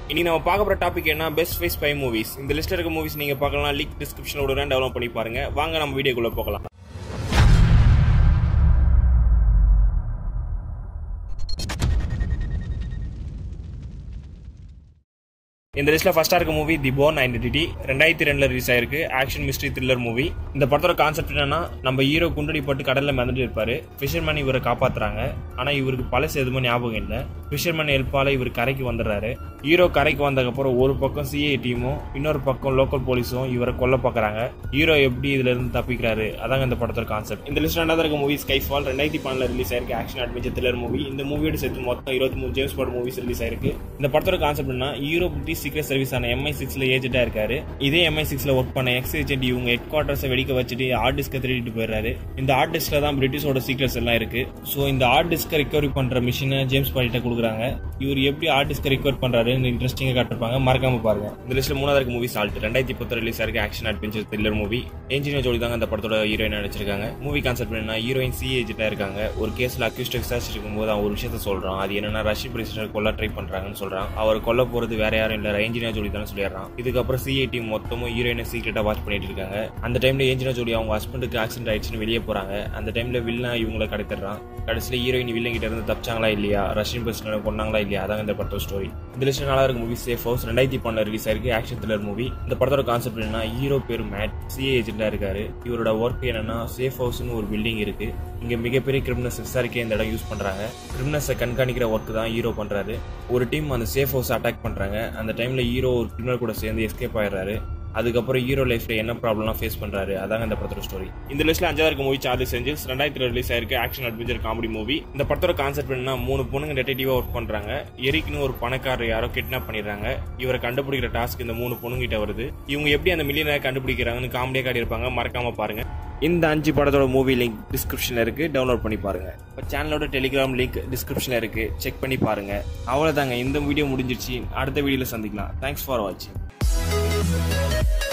இனி நம்ம பார்க்க போற டாபிக் என்ன பெஸ்ட் ஃபேஸ் ஃபைவ் மூவிஸ் இந்த லிஸ்ட்ல இருக்க மூவிஸ் நீங்க பார்க்கலாம் லிங்க் டிஸ்கிரிப்ஷன்ல விடுறேன் டெவலப் பண்ணி பாருங்க வாங்க நம்ம வீடியோக்குள்ள போகலாம் இந்த லிஸ்ட்ல ஃபர்ஸ்டா இருக்க மூவி தி போர்ன் ஐடென்டிட்டி ரெண்டாயிரத்தி ரெண்டுல ரிலீஸ் ஆயிருக்கு ஆக்ஷன் மிஸ்ட்ரி த்ரில்லர் மூவி இந்த படத்தோட கான்செப்ட் என்னன்னா நம்ம ஹீரோ குண்டடி போட்டு கடல்ல மிதந்துட்டு இருப்பாரு ஃபிஷர்மேன் இவரை காப்பாத்துறாங்க ஆனா இவருக்கு பழசு எதுவுமே ஞாபகம் இல்லை ஃபிஷர்மேன் ஹெல்ப்பால இவர் கரைக்கு வந்துடுறாரு ஹீரோ கரைக்கு வந்ததுக்கப்புறம் ஒரு பக்கம் சிஐ டீமும் இன்னொரு பக்கம் லோக்கல் போலீஸும் இவரை கொல்ல பாக்குறாங்க ஹீரோ எப்படி இதுல இருந்து தப்பிக்கிறாரு அதாங்க இந்த படத்தோட கான்செப்ட் இந்த லிஸ்ட் ரெண்டாவது இருக்க மூவி ஸ்கை ஃபால் ரெண்டாயிரத்தி பன்னெண்டுல ரிலீஸ் ஆயிருக்கு ஆக்ஷன் அட்வென்ச்சர் த்ரில்லர் மூவி இந்த மூவியோட சேர்த்து மொத்தம் இருபத்தி மூணு ஜேம்ஸ் பாண்ட் மூவிஸ் ரிலீஸ் ஆயிருக்கு இந்த படத்தோட கான்செப்ட் என்ன ஹீரோ பிரிட்டிஷ் சீக்ரெட் சர்வீஸ் ஆன எம்ஐ சிக்ஸ்ல ஏஜென்டா இருக்காரு இதே எம்ஐ சிக்ஸ்ல ஒர்க் பண்ண எக்ஸ் ஏஜென்ட் இவங்க ஹெட் குவார்டர்ஸை வெடிக்க வச்சுட்டு ஹார்ட் டிஸ்கை திருடிட்டு போயிடுறாரு இந்த ஹார்ட் டிஸ்க்ல தான் பிரிட்டிஷோட சீக்ரெட்ஸ் எல்லாம் இருக்கு ஸோ இந்த ஹார்ட் டிஸ்கை ரிகவரி பண்ற மிஷினை ஜேம்ஸ் பாண்டிட்ட கொடுக்குறாங்க இவர் எப்படி ஹார்ட் டிஸ்கை ரிகவர் பண்றாரு இன்ட்ரெஸ்டிங்கா காட்டிருப்பாங்க மறக்காம பாருங்க இந்த லிஸ்ட்ல மூணாவது இருக்க மூவி சால்ட் ரெண்டாயிரத்தி பத்து ரிலீஸ் ஆயிருக்கு action adventure thriller movie engineer ஜோடி தாங்க அந்த படத்தோட ஹீரோயின் நடிச்சிருக்காங்க மூவி கான்செப்ட் என்ன ஹீரோயின் சி ஏஜென்டா இருக்காங்க ஒரு கேஸ்ல அக்யூஸ்ட் விசாரிச்சு இருக்கும்போது அவன் ஒரு விஷயத்த சொல்றான் அது என்னன்னா ரஷ்ய பிரசிடென்ட் கொல்ல ட்ரை பண்றாங்கன்னு சொல்றான் அவர் கொல்ல போறது வேற யாரும் இல்ல என்ஜினியர் ஜோடி தானே சொல்லிடுறான் இதுக்கப்புறம் சிஐ டீம் மொத்தமும் ஹீரோயினை சீக்கிரட்டா வாட்ச் பண்ணிட்டு இருக்காங்க அந்த டைம்ல என்ஜினியர் ஜோடி அவங்க ஹஸ்பண்டுக்கு ஆக்சிடென்ட் ஆயிடுச்சுன்னு வெளியே போறாங்க அந்த டைம்ல வில்லன் இவங்களை கடத்திடுறான் கடைசியில ஹீரோயின் வில்லன் கிட்ட இருந்து தப்பிச்சாங்களா இல்லையா ரஷ்யன் பிரசிடென்ட் கொண்டாங்களா இல்லையா அதாங்க இந்த படத்தோட ஸ்டோரி இந்த லிஸ்ட் நல்லா இருக்க மூவி சேஃப் ஹவுஸ் ரெண்டாயிரத்தி பன்னெண்டு ரிலீஸ் ஆயிருக்கு ஆக்ஷன் த்ரில்லர் மூவி இந்த படத்தோட கான்செப்ட் என்னன்னா ஹீரோ பேர் மேட் சிஏ ஏஜென்டா இருக்காரு இவரோட ஒர்க் என்னன்னா சேஃப் ஹவுஸ்னு ஒரு பில்டிங் இருக்கு இங்க மிகப்பெரிய கிரிமினல்ஸ் விசாரிக்க இந்த இடம் யூஸ் பண்றாங்க கிரிமினல்ஸை கண்காணிக்கிற ஒர்க் தான் ஹீரோ பண்றாரு ஒரு டீம் அந்த சேஃப் ஹவுஸ் அட்டாக் பண்றாங்க அந்த டைம்ல ஹீரோ ஒரு கிரிமினல் கூட சேர்ந்து எஸ்கேப் ஆயிடுறாரு அதுக்கப்புறம் ஹீரோ லைஃப்ல என்ன ப்ராப்ளம்லாம் ஃபேஸ் பண்றாரு அதாங்க இந்த படத்தோட ஸ்டோரி இந்த லிஸ்ட்ல அஞ்சாவது இருக்க மூவி சார்லி செஞ்சல்ஸ் ரெண்டாயிரத்தி ரிலீஸ் ஆயிருக்கு ஆக்ஷன் அட்வென்ச்சர் காமெடி மூவி இந்த படத்தோட கான்செப்ட் என்ன மூணு பொண்ணுங்க டெட்டேட்டிவா ஒர்க் பண்றாங்க எரிக்னு ஒரு பணக்காரர் யாரோ கிட்னாப் பண்ணிடுறாங்க இவரை கண்டுபிடிக்கிற டாஸ்க் இந்த மூணு பொண்ணுங்கிட்ட வருது இவங்க எப்படி அந்த மில்லியனை கண்டுபிடிக்கிறாங்கன்னு காமெடியா காட்டியிருப்பாங்க மறக்காம பாருங்க இந்த அஞ்சு படத்தோட மூவி லிங்க் டிஸ்கிரிப்ஷன்ல இருக்கு டவுன்லோட் பண்ணி பாருங்க இப்போ சேனலோட டெலிகிராம் லிங்க் டிஸ்கிரிப்ஷன்ல இருக்கு செக் பண்ணி பாருங்க அவ்வளவுதாங்க இந்த வீடியோ முடிஞ்சிருச்சு அடுத்த வீடியோல சந்திக்கலாம் தேங்க்ஸ் ஃபார் வாட்சிங்